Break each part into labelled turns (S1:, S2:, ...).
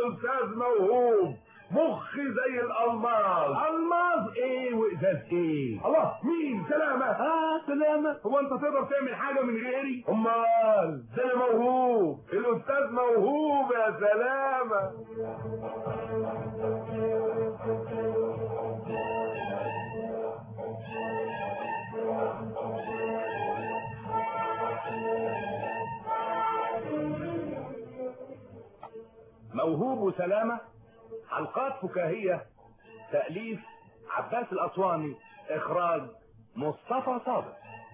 S1: الاستاذ موهوب مخي زي الالماس
S2: الماظ ايه وازاز ايه
S1: الله مين سلامة
S2: اه سلامة هو انت تقدر تعمل حاجة من غيري
S1: امال ده أنا موهوب الاستاذ موهوب يا سلامة
S2: موهوب وسلامة حلقات فكاهية تأليف عباس الأسواني إخراج مصطفى صابر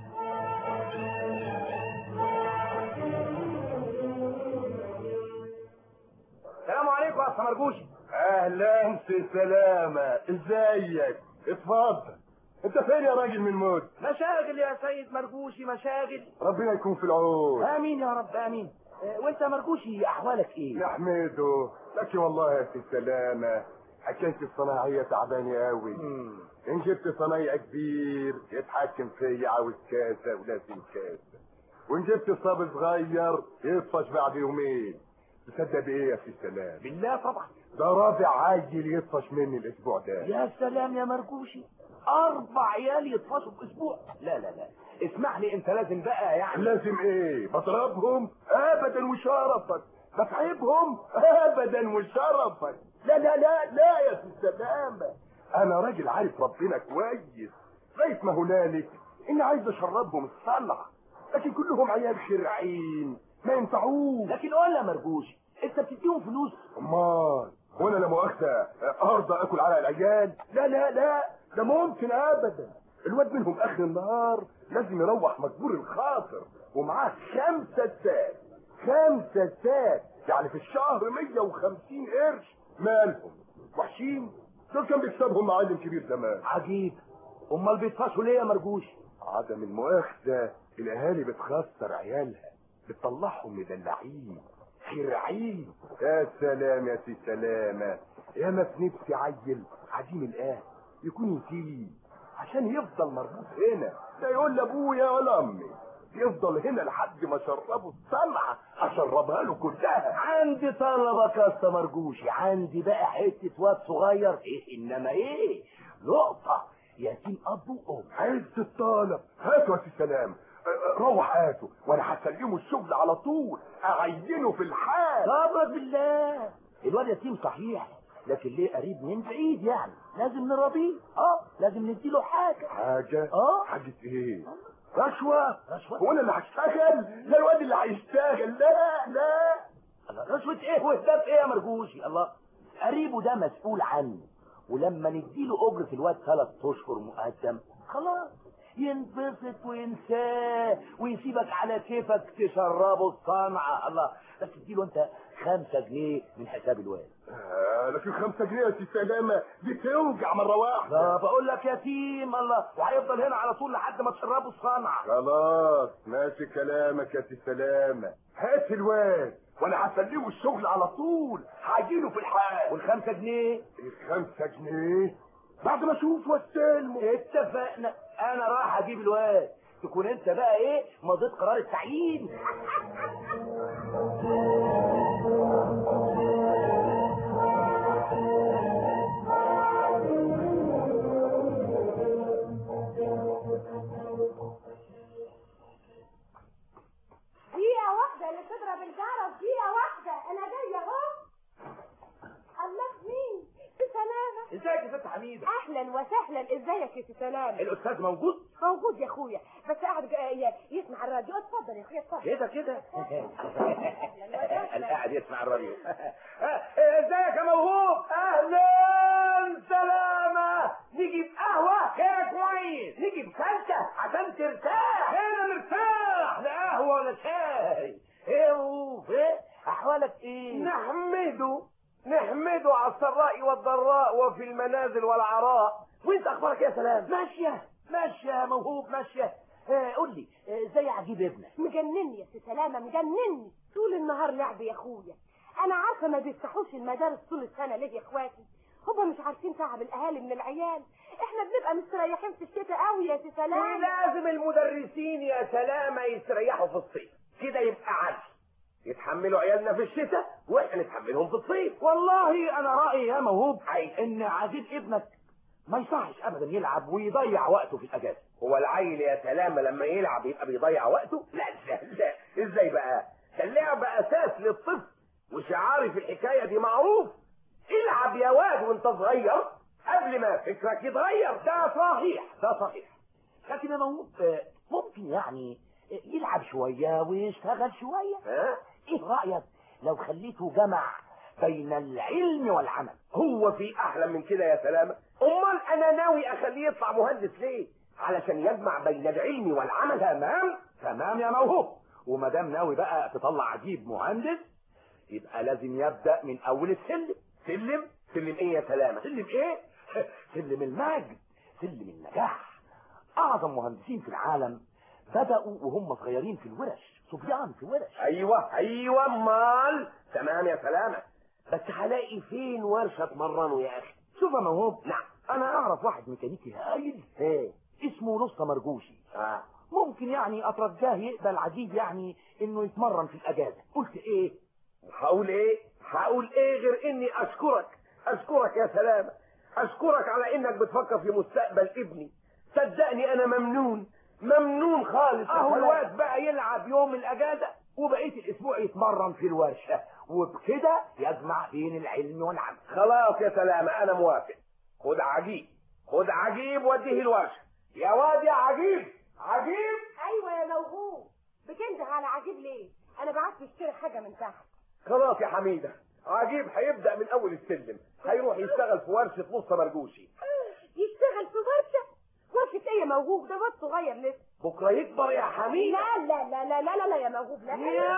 S2: السلام عليكم يا مرجوشي
S1: اهلا في سلامة ازيك اتفضل انت فين يا راجل من موت
S2: مشاغل يا سيد مرجوشي مشاغل
S1: ربنا يكون في العون
S2: آمين يا رب آمين آه، وانت يا مرجوشي أحوالك إيه؟
S1: نحمده لكن والله يا سي سلامة حكايتي الصناعية تعبانة قوي ان جبت صنايعي كبير يتحكم فيا عاوز كاسة ولازم كاسة وان جبت صبي صغير يطفش بعد يومين تصدق بايه يا سي سلام
S2: بالله طبعا
S1: ده رابع عيل يطفش مني الاسبوع ده
S2: يا سلام يا مرجوشي أربع عيال يتفصلوا في أسبوع لا لا لا اسمح لي أنت لازم بقى يعني
S1: لازم ايه بضربهم ابدا وشرفا بتعبهم ابدا وشرفا لا لا لا لا يا سي سلامة انا راجل عارف ربنا كويس لغايه ما هنالك اني عايز اشربهم الصنعة لكن كلهم عيال شرعين ما ينفعوش
S2: لكن قول يا مرجوشي أنت بتديهم فلوس
S1: امال وانا لا مؤاخذة ارضى اكل على العيال لا لا لا ده ممكن ابدا الواد منهم اخر النهار لازم يروح مجبور الخاطر ومعاه خمسة سات خمسة سات يعني في الشهر 150 قرش مالهم وحشين دول كان بيكسبهم معلم كبير زمان
S2: عجيب أمال بيتفصلوا ليه يا مرجوشي
S1: عدم المؤاخذة الاهالي بتخسر عيالها بتطلعهم مدلعين خرعين يا سلام يا سي سلامة يا ما في نفسي عيل عديم الاهل يكون يتيم عشان يفضل مربوط هنا لا يقول لابويا ولا امي يفضل هنا لحد ما شربه الصنعة اشربها له كلها
S2: عندي طلبك يا اسطى مرجوشي عندي بقى حتة واد صغير إيه إنما إيه لقطة يتيم أب وأم
S1: عز الطالب هاتوا يا سي سلام أه، أه، روح هاتوا وانا هسلمه الشغل على طول اعينه في الحال
S2: صبرك بالله الواد يتيم صحيح لكن ليه قريب من بعيد يعني لازم نراضيه اه لازم نديله حاجة
S1: حاجة
S2: اه
S1: حاجة ايه رشوة
S2: رشوة
S1: هو انا اللي هشتغل لا الواد اللي هيشتغل لا لا
S2: الله، رشوة ايه وهداف ايه يا مرجوشي الله قريبه ده مسؤول عنه ولما نديله اجرة الواد ثلاث اشهر مقدم خلاص ينبسط وينساه ويسيبك على كيفك تشربه الصنعة الله بس تديله انت خمسة جنيه من حساب الواد
S1: آه لكن خمسة جنيه يا سي سلامة دي توجع مرة واحدة
S2: لا بقول لك يتيم الله وهيفضل هنا على طول لحد ما تشربه الصنعة
S1: خلاص ماشي كلامك يا سي سلامة هات الواد وانا هسلمه الشغل على طول هجيله في الحال
S2: والخمسة جنيه
S1: الخمسة جنيه بعد ما اشوف واستلمه
S2: اتفقنا انا رايح اجيب الواد تكون انت بقى ايه مضيت قرار التعيين
S3: دقيقة واحدة اللي تضرب الجرس دقيقة واحدة أنا جاية أهو الله مين؟ في سلامة
S2: ازيك يا ست حميدة
S3: أهلا وسهلا إزيك يا سي سلامة
S2: الاستاذ موجود
S3: موجود يا أخويا بس قاعد جا- ي- يسمع الراديو اتفضل يا أخويا اتفضل
S2: كده كده القاعد يسمع الراديو ازيك يا موهوب اهلا سلامة نجيب قهوة كده كويس نجيب فلتة عشان ترتاح هنا مرتاح لا قهوة ولا شاي ايه يا موهوب ايه احوالك ايه
S4: نحمده نحمده على السراء والضراء وفي المنازل والعراء
S2: وانت اخبارك ايه يا سلام ماشية ماشية يا موهوب ماشية آه، قول لي آه، ازاي عجيب ابنك
S3: مجنني يا سي سلامة مجنني طول النهار لعب يا أخويا أنا عارفة ما بيفتحوش المدارس طول السنة ليه يا إخواتي هما مش عارفين تعب الأهالي من العيال إحنا بنبقى مستريحين في الشتاء قوي يا سي سلامة
S4: ولازم المدرسين يا سلامة يستريحوا في الصيف كده يبقى عدل يتحمل يتحملوا عيالنا في الشتاء واحنا نتحملهم في الصيف
S2: والله انا رايي يا موهوب ان عزيز ابنك ما يصحش ابدا يلعب ويضيع وقته في الاجازه
S4: هو العيل يا سلامة لما يلعب يبقى بيضيع وقته لا لا لا ازاي بقى ده اللعب اساس للطفل وشعاري في الحكاية دي معروف العب يا واد وانت صغير قبل ما فكرك يتغير
S2: ده صحيح ده صحيح لكن يا موهوب آه، ممكن يعني آه، يلعب شويه ويشتغل شويه
S4: ها
S2: ايه رايك لو خليته جمع بين العلم والعمل
S4: هو في احلى من كده يا سلامة امال انا ناوي اخليه يطلع مهندس ليه علشان يجمع بين العلم والعمل
S2: تمام تمام يا موهوب وما دام ناوي بقى تطلع عجيب مهندس يبقى لازم يبدا من اول السلم
S4: سلم سلم ايه يا سلامة
S2: سلم ايه سلم المجد سلم النجاح اعظم مهندسين في العالم بداوا وهم صغيرين في الورش صبيان في ورش
S4: ايوه ايوه امال تمام يا سلامة بس هلاقي فين ورشة تمرنه يا اخي
S2: شوف يا موهوب
S4: نعم
S2: انا اعرف واحد ميكانيكي هايل
S4: ايه
S2: اسمه لصة مرجوشي
S4: اه
S2: ممكن يعني اترجاه يقبل عجيب يعني انه يتمرن في الاجازه قلت ايه
S4: هقول ايه هقول ايه غير اني اشكرك اشكرك يا سلامة اشكرك على انك بتفكر في مستقبل ابني صدقني انا ممنون ممنون خالص يا
S2: اهو
S4: سلامة.
S2: الواد بقى يلعب يوم الاجازه وبقيه الاسبوع يتمرن في الورشه وبكده يجمع بين العلم والعمل
S4: خلاص يا سلامة انا موافق خد عجيب خد عجيب وديه الورشة يا واد يا عجيب عجيب
S3: ايوه يا موهوب بتنده على عجيب ليه انا بعت اشتري حاجه من تحت
S4: خلاص يا حميدة عجيب هيبدأ من اول السلم هيروح يشتغل في ورشة نص مرجوشي
S3: يشتغل في ورشه ورشه ايه يا موهوب ده واد صغير لسه
S4: بكرة يكبر يا حميدة
S3: لا لا لا لا لا لا, لا يا موهوب لا
S4: يا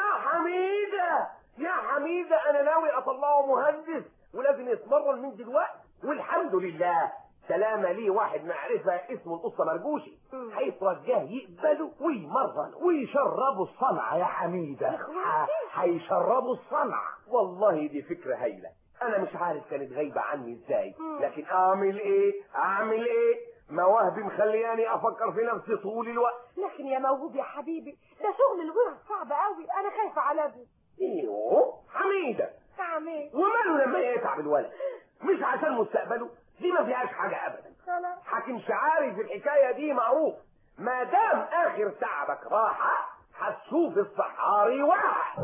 S4: حميدة يا حميدة أنا ناوي أطلعه مهندس ولازم يتمرن من دلوقتي والحمد لله سلامة ليه واحد معرفة اسمه القصة مرجوشي
S2: هيترجاه يقبله ويمرن ويشربوا الصنعه يا حميده ح- هيشربوا الصنعه
S4: والله دي فكرة هايلة أنا مش عارف كانت غايبة عني إزاي
S3: مم.
S4: لكن أعمل إيه أعمل إيه مواهبي مخلياني أفكر في نفسي طول الوقت
S3: لكن يا موهوب يا حبيبي ده شغل الورش صعب قوي انا خايفه على ابني
S4: إيوه حميدة
S3: تعمل ايه
S4: وماله لما يتعب الولد مش عشان مستقبله دي ما فيهاش حاجة أبدا
S3: خلاص
S4: حاكم شعاري في الحكاية دي معروف ما دام آخر تعبك راحة هتشوف الصحاري واحد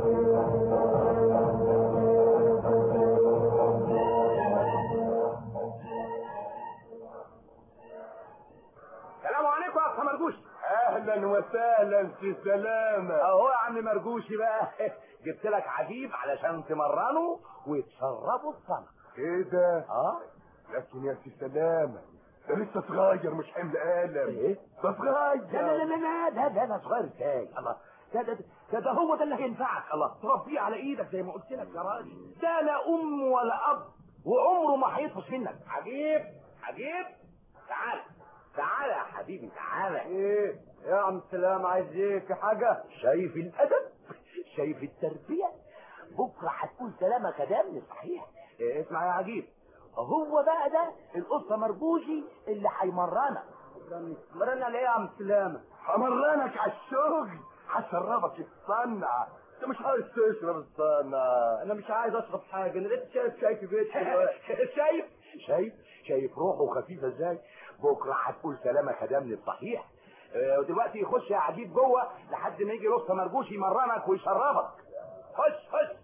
S4: السلام عليكم يا أخ مرجوشي
S1: اهلا وسهلا في سلامة
S2: اهو يا عم مرجوشي بقى جبت لك عجيب علشان تمرنه وتشربوا الصنعه
S1: كده
S2: اه
S1: لكن يا سي سلامة ده لسه صغير مش حمل قلم
S2: ايه
S1: ده صغير
S2: لا لا لا لا لا ده ده صغير ازاي الله ده ده ده, ده هو ده اللي هينفعك الله تربيه على ايدك زي ما قلت لك يا راجل ده لا ام ولا اب وعمره ما هيطفش منك
S4: عجيب عجيب تعال تعال يا حبيبي تعال
S1: ايه يا عم سلام عايز ايه في حاجة
S2: شايف الادب شايف التربيه بكره هتكون سلامه خدامني صحيح إيه اسمع يا عجيب هو بقى ده القصه مربوشي اللي هيمرنا
S1: مرنا ليه يا عم سلامة همرنك على الشغل هشربك الصنعة انت مش عايز تشرب الصنعة انا مش عايز اشرب حاجة انا لسه شايف شاي في بيتي
S2: شايف شايف شايف روحه خفيفه ازاي بكره هتقول سلامه خدمني الصحيح آه، ودلوقتي يخش يا عجيب جوه لحد ما يجي لص مرجوش يمرنك ويشربك خش خش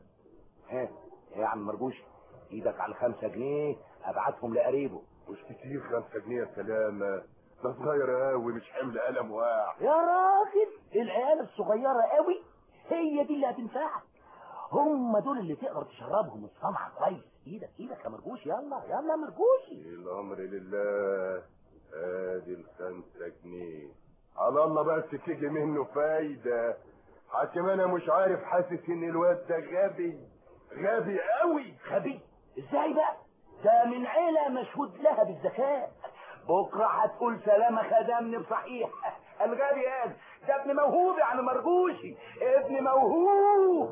S2: ها إيه يا عم مرجوش ايدك على الخمسة جنيه ابعتهم لقريبه
S1: مش كتير خمسة جنيه يا سلامة ده صغير قوي مش حمل قلم واحد
S2: يا راجل العيال الصغيرة قوي هي دي اللي هتنفعك هم دول اللي تقدر تشربهم الصنعة كويس ايدك ايدك يا مرجوش يلا يلا يا مرجوشي
S1: الامر لله ادي الخمسة جنيه على الله بس تيجي منه فايدة حاكم انا مش عارف حاسس ان الواد ده غبي غبي قوي
S2: غبي ازاي بقى ده من عيلة مشهود لها بالذكاء بكرة هتقول سلامة خدمني بصحيح الغبي قال ده ابن موهوب يعني مرجوشي ابن موهوب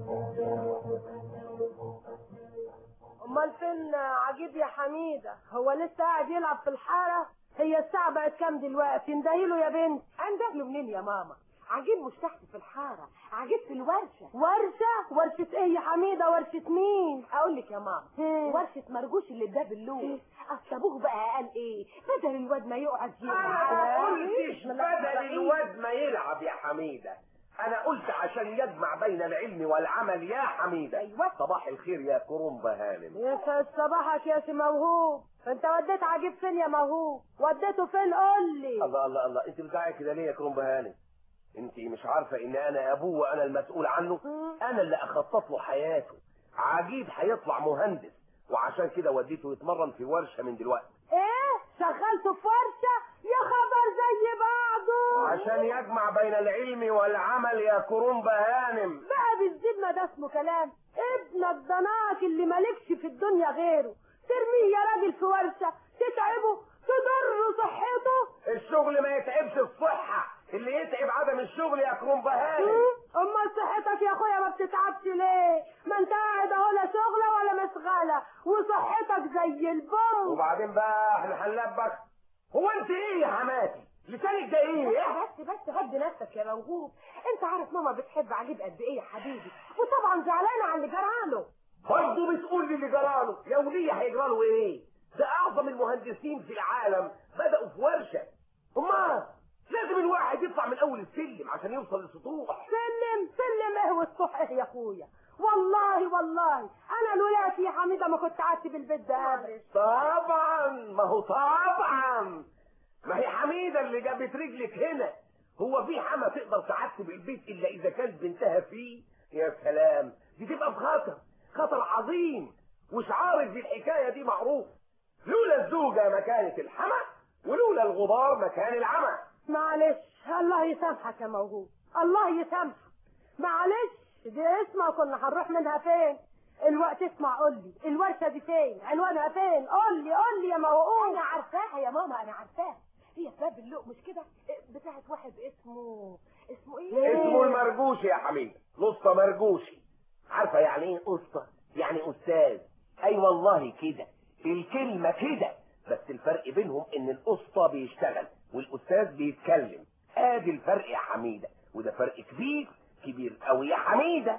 S3: امال فين عجيب يا حميده هو لسه قاعد يلعب في الحاره هي الساعه بقت كام دلوقتي اندهيله يا بنت اندهله منين يا ماما عجيب مش تحت في الحاره عجيب في الورشه ورشه ورشه ايه يا حميده ورشه مين اقول لك يا ماما ورشه مرجوش اللي ده باللوز اصل ابوه بقى قال ايه بدل الواد ما يقعد
S4: انا ما قلتش
S3: يلعب
S4: بدل الواد ما يلعب يا حميدة انا قلت عشان يجمع بين العلم والعمل يا حميدة
S3: أيوة.
S4: صباح الخير يا كرنبة هانم
S3: يسعد صباحك يا سي موهوب انت وديت عجيب فين يا موهوب وديته فين قول لي
S4: الله الله الله انت بتزعقي كده ليه يا كرنبة هانم انت مش عارفة ان انا ابوه وانا المسؤول عنه
S3: مم.
S4: انا اللي اخطط له حياته عجيب هيطلع مهندس وعشان كده وديته يتمرن في ورشة من دلوقتي
S3: ايه شغلته في ورشه يا خبر زي بعضه
S4: عشان يجمع بين العلم والعمل يا كرنبة هانم
S3: بقى بالزيد ما ده اسمه كلام ابنك ضناك اللي مالكش في الدنيا غيره ترميه يا راجل في ورشه تتعبه تضر صحته
S4: الشغل ما يتعبش الصحة اللي يتعب عدم الشغل يا كرنبة هانم
S3: مم؟ امال صحتك يا اخويا ما بتتعبش ليه ما انت قاعد اهو لا شغله ولا مشغله وصحتك زي البوم
S4: وبعدين بقى احنا هنلبخ هو انت ايه يا حماتي لسانك ده ايه
S3: بس بس هد نفسك يا موهوب انت عارف ماما بتحب عجيب قد ايه يا حبيبي وطبعا زعلانه على اللي جراله
S4: برضه بتقول لي اللي جراله يا وليه هيجراله ايه ده اعظم المهندسين في العالم بدأوا في ورشة امال لازم الواحد يطلع من اول السلم عشان يوصل للسطوح
S3: سلم سلم ايه والصح ايه يا اخويا والله والله انا لولاك يا حميده ما كنت قعدت بالبيت ده ابدا
S4: طبعا ما هو طبعا ما هي حميدة اللي جابت رجلك هنا هو في حما تقدر تعتب البيت الا اذا كانت بنتها فيه يا سلام دي تبقى في خطر خطر عظيم وشعارك في الحكاية دي معروف لولا الزوجة ما كانت الحما ولولا الغبار ما كان العمى
S3: معلش الله يسامحك يا موهوب الله يسامحك معلش دي اسمها كنا هنروح منها فين الوقت اسمع قول لي الورشه دي فين عنوانها فين قول لي قول لي يا موهوب انا عارفاها يا ماما انا عارفاها هي في باب اللوق مش كده بتاعت واحد اسمه اسمه ايه
S4: اسمه المرجوشي يا حميد الاسطى مرجوشي عارفه يعني ايه اسطى يعني استاذ اي والله كده الكلمه كده بس الفرق بينهم ان الاسطى بيشتغل والاستاذ بيتكلم ادي الفرق يا حميده وده فرق كبير كبير قوي يا حميده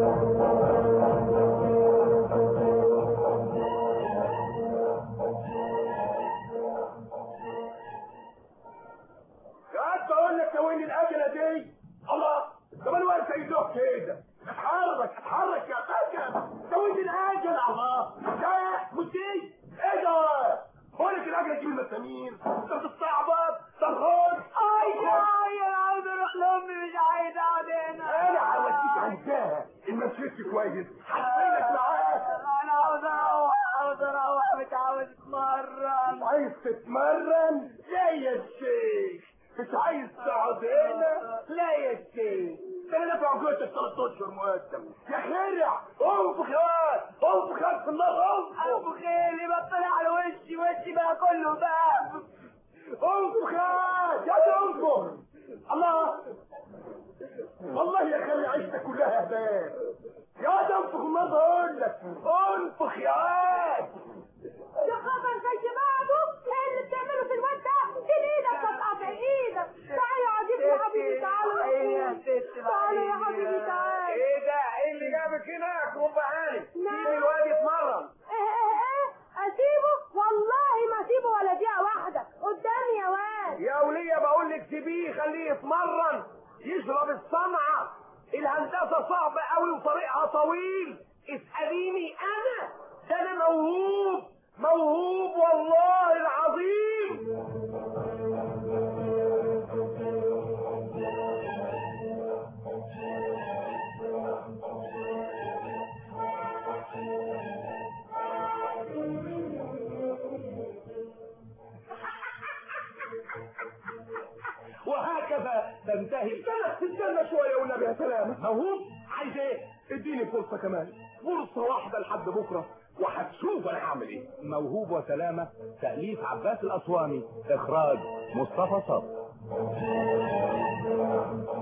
S1: قاعد بقول لك يا وين الاجله دي الله طب انا واقف زي له كده اتحرك اتحرك يا باشا ده وين الاجله الله ده مش دي ايه ده بقول لك الاجله دي من المسامير ده بتستعبط ده الخوف
S3: اي اي عاوز اروح لامي مش عايز اقعد هنا
S1: انا عودتك عندها ان مشيت كويس حسينك معاك
S3: انا عاوز اروح عاوز اروح مش عاوز اتمرن
S1: عايز تتمرن لا يا شيخ مش عايز تقعد هنا لا يا شيخ ده انا دافع جوتك ثلاث اشهر مقدم يا خرع انفخ يا واد انفخ يا في النار انفخ
S3: ابو خيلي بطل على وشي وشي بقى كله بقى
S1: انفخ يا واد يا دي انفخ الله والله يا خلي عيشتك كلها هبال يا ده انفخ النار بقول لك انفخ يا واد
S3: يا خبر زي بعضه ايه اللي بتعمله في الواد ده شيل ايدك تتقطع ايدك تعالى يا عزيزي يا حبيبي تعالى تعالى يا حبيبي تعالى
S4: ايه ده ايه اللي جابك هنا يا كروبة هاني
S3: نعم.
S4: سيب الواد يتمرن
S3: ايه ايه ايه اسيبه والله ما اسيبه ولا دقيقه واحده قدامي يا واد
S4: يا ولية بقول لك سيبيه خليه يتمرن يشرب الصنعة الهندسة صعبة قوي وطريقها طويل اسأليني انا ده انا موهوب موهوب والله العظيم
S1: وهكذا تنتهي استنى استنى شويه والنبي يا سلامه موهوب عايز ايه اديني فرصه كمان فرصه واحده لحد بكره وهتشوف انا هعمل ايه
S5: موهوب وسلامة تأليف عباس الأسواني إخراج مصطفى صبري